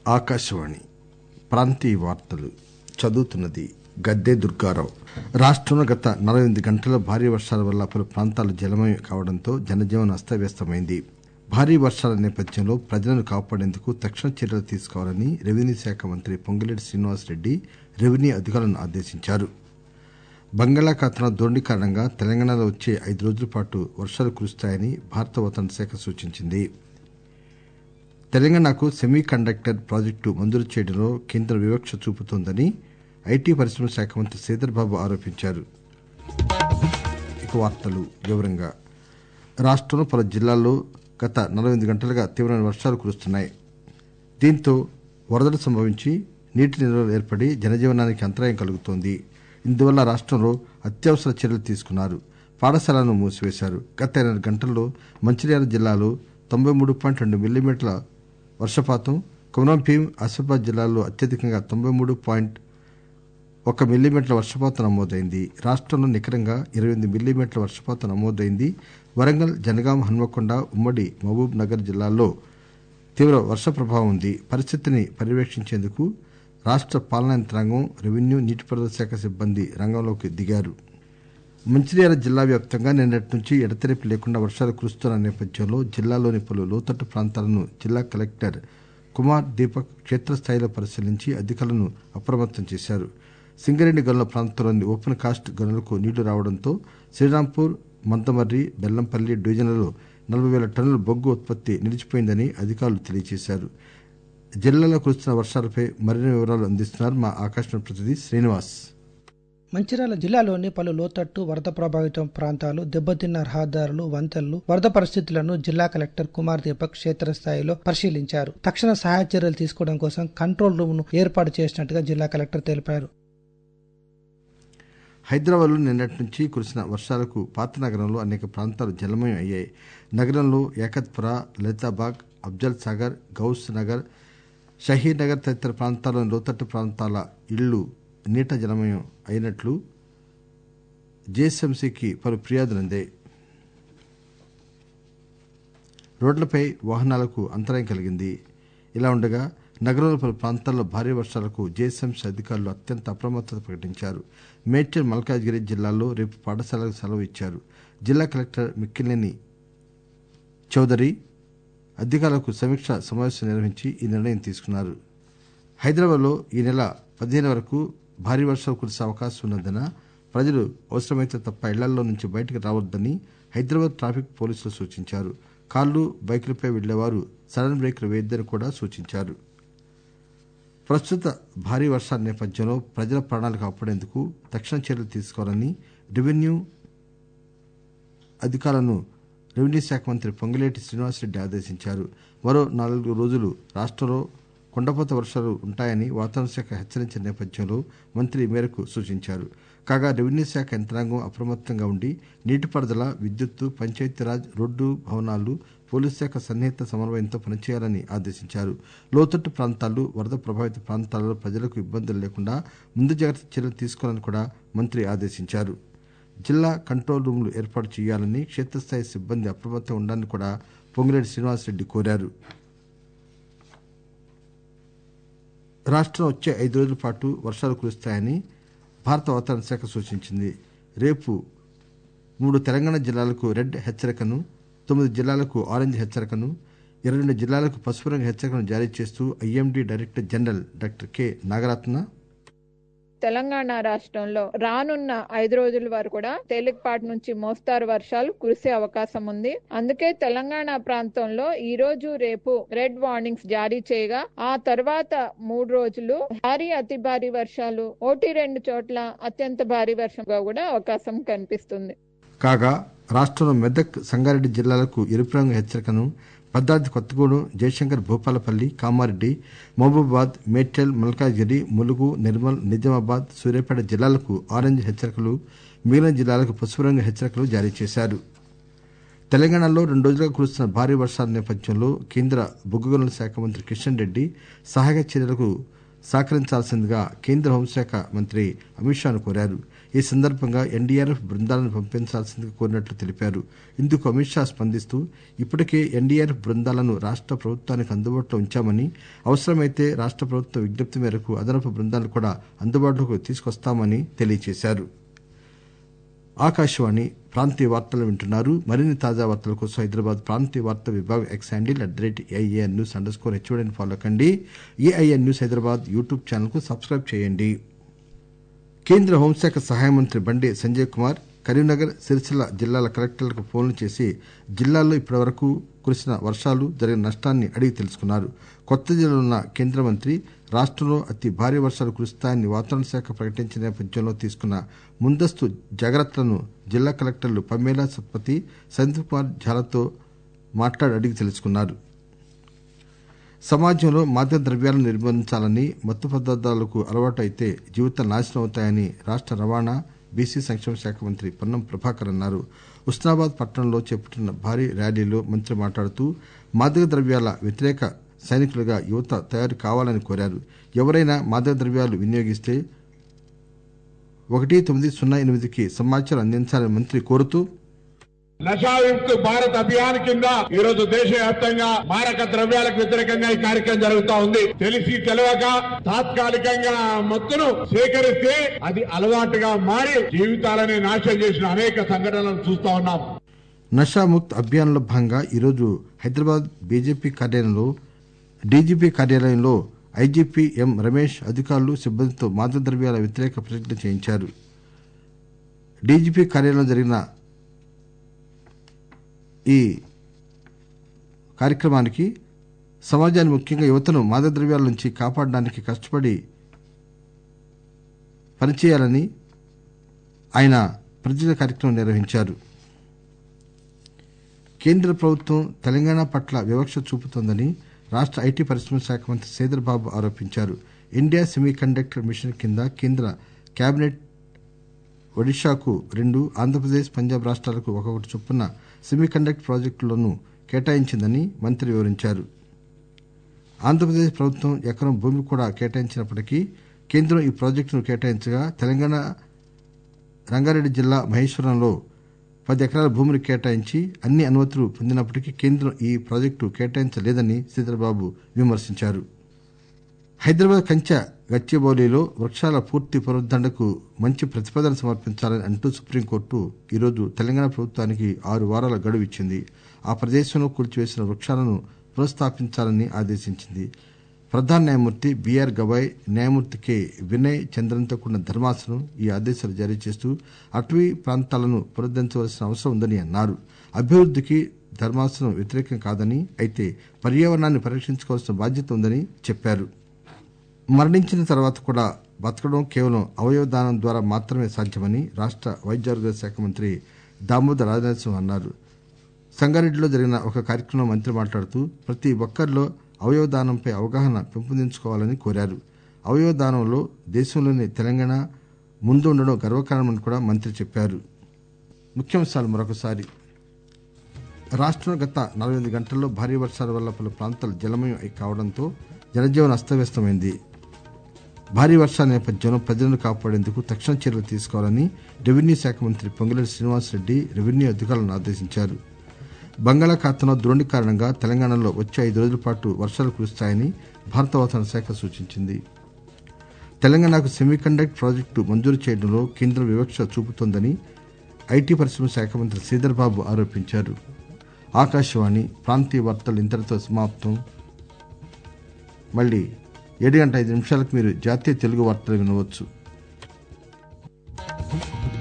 ఆకాశవాణి ప్రాంతీయ వార్తలు చదువుతున్నది గద్దె దుర్గారావు రాష్టంలో గత నలభై ఎనిమిది గంటల భారీ వర్షాల వల్ల పలు ప్రాంతాలు జలమయం కావడంతో జనజీవనం అస్తవ్యస్తమైంది భారీ వర్షాల నేపథ్యంలో ప్రజలను కాపాడేందుకు తక్షణ చర్యలు తీసుకోవాలని రెవెన్యూ శాఖ మంత్రి పొంగులేటి శ్రీనివాసరెడ్డి రెవెన్యూ అధికారులను ఆదేశించారు బంగాళాఖాతంలో ద్రోణి కారణంగా తెలంగాణలో వచ్చే ఐదు రోజుల పాటు వర్షాలు కురుస్తాయని భారత వాతావరణ శాఖ సూచించింది తెలంగాణకు సెమీ కండక్టర్ ప్రాజెక్టు మంజూరు చేయడంలో కేంద్రం వివక్ష చూపుతోందని ఐటీ పరిశ్రమల శాఖ మంత్రి శ్రీధర్ బాబు ఆరోపించారు ఇక వార్తలు వివరంగా రాష్టంలో పలు జిల్లాల్లో గత నలభై ఎనిమిది గంటలుగా తీవ్రమైన వర్షాలు కురుస్తున్నాయి దీంతో వరదలు సంభవించి నీటి నిల్వలు ఏర్పడి జనజీవనానికి అంతరాయం కలుగుతోంది ఇందువల్ల రాష్టంలో అత్యవసర చర్యలు తీసుకున్నారు పాఠశాలను మూసివేశారు గత ఎనిమిది గంటల్లో మంచిర్యాల జిల్లాలో తొంభై మూడు పాయింట్ రెండు మిల్లీమీటర్ల వర్షపాతం కొమరంభీం ఆసిఫాబాద్ జిల్లాల్లో అత్యధికంగా తొంభై మూడు పాయింట్ ఒక మిల్లీమీటర్ల వర్షపాతం నమోదైంది రాష్టంలో నికరంగా ఇరవై ఎనిమిది మిల్లీమీటర్ల వర్షపాతం నమోదైంది వరంగల్ జనగాం హన్మకొండ ఉమ్మడి మహబూబ్ నగర్ జిల్లాల్లో తీవ్ర వర్ష ప్రభావం ఉంది పరిస్థితిని పర్యవేక్షించేందుకు రాష్ట పాలనా యంత్రాంగం రెవెన్యూ నీటిపారుదల శాఖ సిబ్బంది రంగంలోకి దిగారు మంచిర్యాల జిల్లా వ్యాప్తంగా నిన్నటి నుంచి ఎడతెరిపి లేకుండా వర్షాలు కురుస్తున్న నేపథ్యంలో జిల్లాలోని పలు లోతట్టు ప్రాంతాలను జిల్లా కలెక్టర్ కుమార్ దీపక్ క్షేత్రస్థాయిలో పరిశీలించి అధికారులను అప్రమత్తం చేశారు సింగరేణి గనుల ప్రాంతంలోని ఓపెన్ కాస్ట్ గనులకు నీళ్లు రావడంతో శ్రీరాంపూర్ మందమర్రి బెల్లంపల్లి డివిజన్లలో నలభై వేల టన్నుల బొగ్గు ఉత్పత్తి నిలిచిపోయిందని అధికారులు తెలియజేశారు జిల్లాలో కురుస్తున్న వర్షాలపై మరిన్ని వివరాలు అందిస్తున్నారు మా ఆకాశవాణి ప్రతినిధి శ్రీనివాస్ మంచిర్యాల జిల్లాలోని పలు లోతట్టు వరద ప్రభావితం ప్రాంతాలు దెబ్బతిన్న రహదారులు వంతెనలు వరద పరిస్థితులను జిల్లా కలెక్టర్ కుమార్ దీపక్ క్షేత్రస్థాయిలో పరిశీలించారు తక్షణ సహాయ చర్యలు తీసుకోవడం కోసం కంట్రోల్ రూమ్ ను ఏర్పాటు చేసినట్టుగా జిల్లా కలెక్టర్ తెలిపారు హైదరాబాద్లో నిన్నటి నుంచి కురిసిన వర్షాలకు పాత నగరంలో అనేక ప్రాంతాలు జలమయం అయ్యాయి నగరంలో ఏకత్పుర లలితాబాగ్ అఫ్జల్ సాగర్ గౌస్ నగర్ షహీద్ నగర్ తదితర ప్రాంతాల్లోని లోతట్టు ప్రాంతాల ఇళ్లు నీట జలమయం అయినట్లు జేఎస్ఎంసీకి పలు ఫిర్యాదులు అందాయి రోడ్లపై వాహనాలకు అంతరాయం కలిగింది ఇలా ఉండగా నగరంలో పలు ప్రాంతాల్లో భారీ వర్షాలకు జేఎస్ఎంసీ అధికారులు అత్యంత అప్రమత్తత ప్రకటించారు మేడ్చల్ మల్కాజ్గిరి జిల్లాల్లో రేపు పాఠశాలకు సెలవు ఇచ్చారు జిల్లా కలెక్టర్ మిక్కిలేని చౌదరి అధికారులకు సమీక్ష సమావేశం నిర్వహించి ఈ నిర్ణయం తీసుకున్నారు హైదరాబాద్లో ఈ నెల పదిహేను వరకు భారీ వర్షాలు కురిసే అవకాశం ఉన్నందున ప్రజలు అవసరమైతే తప్ప ఇళ్లలో నుంచి బయటకు రావద్దని హైదరాబాద్ ట్రాఫిక్ పోలీసులు సూచించారు కార్లు బైకులపై వెళ్లేవారు సడన్ బ్రేకులు వేయొద్దని కూడా సూచించారు ప్రస్తుత భారీ వర్షాల నేపథ్యంలో ప్రజల ప్రాణాలు కాపాడేందుకు తక్షణ చర్యలు తీసుకోవాలని రెవెన్యూ అధికారులను రెవెన్యూ శాఖ మంత్రి పొంగులేటి శ్రీనివాసరెడ్డి ఆదేశించారు మరో నాలుగు రోజులు రాష్టంలో కుండపోత వర్షాలు ఉంటాయని వాతావరణ శాఖ హెచ్చరించిన నేపథ్యంలో మంత్రి ఈ మేరకు సూచించారు కాగా రెవెన్యూ శాఖ యంత్రాంగం అప్రమత్తంగా ఉండి నీటిపారుదల విద్యుత్తు పంచాయతీరాజ్ రోడ్డు భవనాలు పోలీసు శాఖ సన్నిహిత సమన్వయంతో పనిచేయాలని ఆదేశించారు లోతట్టు ప్రాంతాలు వరద ప్రభావిత ప్రాంతాలలో ప్రజలకు ఇబ్బందులు లేకుండా ముందు జాగ్రత్త చర్యలు తీసుకోవాలని కూడా మంత్రి ఆదేశించారు జిల్లా కంట్రోల్ రూమ్లు ఏర్పాటు చేయాలని క్షేత్రస్థాయి సిబ్బంది అప్రమత్తంగా ఉండాలని కూడా పొంగిరెడ్డి శ్రీనివాసరెడ్డి కోరారు రాష్టంలో వచ్చే ఐదు రోజుల పాటు వర్షాలు కురుస్తాయని భారత వాతావరణ శాఖ సూచించింది రేపు మూడు తెలంగాణ జిల్లాలకు రెడ్ హెచ్చరికను తొమ్మిది జిల్లాలకు ఆరెంజ్ హెచ్చరికను ఇరవై రెండు జిల్లాలకు పసుపు రంగు హెచ్చరికను జారీ చేస్తూ IMD director general doctor K Nagaratna Telangana రాష్ట్రంలో రానున్న ఐదు రోజుల వరకు కూడా తేలికపాటి నుంచి మోస్తారు వర్షాలు కురిసే అవకాశం ఉంది అందుకే తెలంగాణ ప్రాంతంలో ఈ రోజు రేపు రెడ్ వార్నింగ్స్ జారీ చేయగా ఆ తర్వాత మూడు రోజులు భారీ అతి భారీ వర్షాలు ఒకటి రెండు చోట్ల అత్యంత భారీ వర్షంగా కూడా అవకాశం కనిపిస్తుంది కాగా రాష్టంలో మెదక్ సంగారెడ్డి జిల్లాలకు ఎరుపు రంగు హెచ్చరికను భద్రాద్రి కొత్తగూడెం జయశంకర్ భూపాలపల్లి కామారెడ్డి మహబూబాబాద్ మేడ్చల్ మల్కాజ్గిరి ములుగు నిర్మల్ నిజామాబాద్ సూర్యాపేట జిల్లాలకు ఆరెంజ్ హెచ్చరికలు మిగిలిన జిల్లాలకు పసుపు రంగు హెచ్చరికలు జారీ చేశారు తెలంగాణలో రెండు రోజులుగా కురుస్తున్న భారీ వర్షాల నేపథ్యంలో కేంద్ర బొగ్గు గనుల శాఖ మంత్రి కిషన్ రెడ్డి సహాయక చర్యలకు సహకరించాల్సిందిగా కేంద్ర హోంశాఖ మంత్రి అమిత్ షాను కోరారు ఈ సందర్భంగా ఎన్డీఆర్ఎఫ్ బృందాలను పంపించాల్సిందిగా కోరినట్లు తెలిపారు ఇందుకు అమిత్ షా స్పందిస్తూ ఇప్పటికే ఎన్డీఆర్ఎఫ్ బృందాలను రాష్ట ప్రభుత్వానికి అందుబాటులో ఉంచామని అవసరమైతే రాష్ట ప్రభుత్వం విజ్ఞప్తి మేరకు అదనపు బృందాలను కూడా అందుబాటులోకి తీసుకొస్తామని తెలియజేశారు ఆకాశవాణి ప్రాంతీయ వార్తలు వింటున్నారు మరిన్ని తాజా వార్తల కోసం హైదరాబాద్ ప్రాంతీయ వార్తా విభాగం X handle at the rate AIR news underscore హెచ్ఓడిని ఫాలో కండి AIR news Hyderabad YouTube channel కు సబ్స్క్రైబ్ చేయండి కేంద్ర హోంశాఖ సహాయ మంత్రి బండి సంజయ్ కుమార్ కరీంనగర్ సిరిసిల్ల జిల్లాల కలెక్టర్లకు ఫోన్లు చేసి జిల్లాల్లో ఇప్పటివరకు కురిసిన వర్షాలు జరిగిన నష్టాన్ని అడిగి తెలుసుకున్నారు కొత్త జిల్లాలో ఉన్న కేంద్ర మంత్రి రాష్టంలో అతి భారీ వర్షాలు కురుస్తాయని వాతావరణ శాఖ ప్రకటించిన నేపథ్యంలో తీసుకున్న ముందస్తు జాగ్రత్తలను జిల్లా కలెక్టర్లు పమ్మేలా సత్పతి సందీప్ కుమార్ ఝాలతో మాట్లాడి అడిగి తెలుసుకున్నారు సమాజంలో మాదక ద్రవ్యాలను నిర్మూలించాలని మత్తు పదార్థాలకు అలవాటు అయితే జీవితాలు నాశనం అవుతాయని రాష్ట రవాణా బీసీ సంక్షేమ శాఖ మంత్రి పొన్నం ప్రభాకర్ అన్నారు ఉస్నాబాద్ పట్టణంలో చేపట్టిన భారీ ర్యాలీలో మంత్రి మాట్లాడుతూ మాదక ద్రవ్యాల వ్యతిరేక సైనికులుగా యువత తయారు కావాలని కోరారు ఎవరైనా మాదక ద్రవ్యాలు వినియోగిస్తే ఒకటి తొమ్మిది సున్నా ఎనిమిదికి సమాచారం అందించాలని మంత్రి కోరుతూ నషాయుక్త భారత్ అభియాన్ కింద ఈ రోజు దేశవ్యాప్తంగా మారక ద్రవ్యాలకు వ్యతిరేకంగా ఈ కార్యక్రమం జరుగుతా ఉంది తెలిసి తెలియక తాత్కాలికంగా ఆ మత్తును సేకరిస్తే అది అలవాటుగా మారి జీవితాలని నాశనం చేసిన అనేక సంఘటనలను చూస్తా ఉన్నాం నషాముక్త్ అభియాన్లో భాగంగా ఈరోజు హైదరాబాద్ బీజేపీ కార్యాలయంలో డీజీపీ కార్యాలయంలో ఐజీపీ ఎం రమేష్ అధికారులు సిబ్బందితో మాదక ద్రవ్యాల వ్యతిరేక ప్రతిజ్ఞ చేయించారు డీజీపీ కార్యాలయంలో జరిగిన ఈ కార్యక్రమానికి సమాజాన్ని ముఖ్యంగా యువతను మాదక ద్రవ్యాల నుంచి కాపాడడానికి కష్టపడి పనిచేయాలని ఆయన ప్రతిజ్ఞ కార్యక్రమం నిర్వహించారు కేంద్ర ప్రభుత్వం తెలంగాణ పట్ల వివక్ష చూపుతోందని రాష్ట ఐటీ పరిశ్రమల శాఖ మంత్రి శ్రీధర్ బాబు ఆరోపించారు ఇండియా సెమీ కండక్టర్ మిషన్ కింద కేంద్ర కేబినెట్ ఒడిశాకు రెండు ఆంధ్రప్రదేశ్ పంజాబ్ రాష్ట్రాలకు ఒక్కొక్కటి చొప్పున సెమీ కండక్టర్ ప్రాజెక్టులను కేటాయించిందని మంత్రి వివరించారు ఆంధ్రప్రదేశ్ ప్రభుత్వం ఎకరం భూమి కూడా కేటాయించినప్పటికీ కేంద్రం ఈ ప్రాజెక్టును కేటాయించగా తెలంగాణ రంగారెడ్డి జిల్లా మహేశ్వరంలో పది ఎకరాల భూమిని కేటాయించి అన్ని అనుమతులు పొందినప్పటికీ కేంద్రం ఈ ప్రాజెక్టు కేటాయించలేదని శ్రీధర్బాబు విమర్శించారు హైదరాబాద్ కంచె గచ్చిబౌలిలో వృక్షాల పూర్తి పునరుద్దరణకు మంచి ప్రతిపాదన సమర్పించాలని అంటూ సుప్రీంకోర్టు ఈరోజు తెలంగాణ ప్రభుత్వానికి ఆరు వారాల గడువు ఇచ్చింది ఆ ప్రదేశంలో కూల్చివేసిన వృక్షాలను పునఃస్థాపించాలని ఆదేశించింది ప్రధాన న్యాయమూర్తి బీఆర్ గవాయ్ న్యాయమూర్తి కె వినయ్ చంద్రన్తో కూడిన ధర్మాసనం ఈ ఆదేశాలు జారీ చేస్తూ అటవీ ప్రాంతాలను పునరుద్దరించవలసిన అవసరం ఉందని అన్నారు అభివృద్దికి ధర్మాసనం వ్యతిరేకం కాదని అయితే పర్యావరణాన్ని పరిరక్షించుకోవాల్సిన బాధ్యత ఉందని చెప్పారు మరణించిన తర్వాత కూడా బతకడం కేవలం అవయవ దానం ద్వారా మాత్రమే సాధ్యమని రాష్ట వైద్యారోగ్య శాఖ మంత్రి దామోదర్ రాజనరసింహ అన్నారు సంగారెడ్డిలో జరిగిన ఒక కార్యక్రమంలో మంత్రి మాట్లాడుతూ ప్రతి ఒక్కరిలో అవయవ దానంపై అవగాహన పెంపొందించుకోవాలని కోరారు అవయవ దానంలో దేశంలోని తెలంగాణ ముందు ఉండడం గర్వకారణమని కూడా మంత్రి చెప్పారు ముఖ్యాంశాలు మరొకసారి రాష్ట్రంలో గత నలభై ఎనిమిది గంటల్లో భారీ వర్షాల వల్ల పలు ప్రాంతాలు జలమయం కావడంతో జనజీవనం అస్తవ్యస్తమైంది భారీ వర్షాల నేపథ్యంలో ప్రజలను కాపాడేందుకు తక్షణ చర్యలు తీసుకోవాలని రెవెన్యూ శాఖ మంత్రి పొంగులేటి శ్రీనివాసరెడ్డి రెవెన్యూ అధికారులను ఆదేశించారు బంగాళాఖాతంలో ద్రోణి కారణంగా తెలంగాణలో వచ్చే ఐదు రోజుల పాటు వర్షాలు కురుస్తాయని భారత వాతావరణ శాఖ సూచించింది తెలంగాణకు సెమీకండక్టర్ ప్రాజెక్టు మంజూరు చేయడంలో కేంద్రం వివక్ష చూపుతోందని ఐటీ పరిశ్రమ శాఖ మంత్రి శ్రీధర్ బాబు ఆరోపించారు ఆకాశవాణి ప్రాంతీయ వార్తలు ఇంతటితో సమాప్తం మళ్ళీ ఏడు గంట ఐదు నిమిషాలకు మీరు జాతీయ తెలుగు వార్తలు వినవచ్చు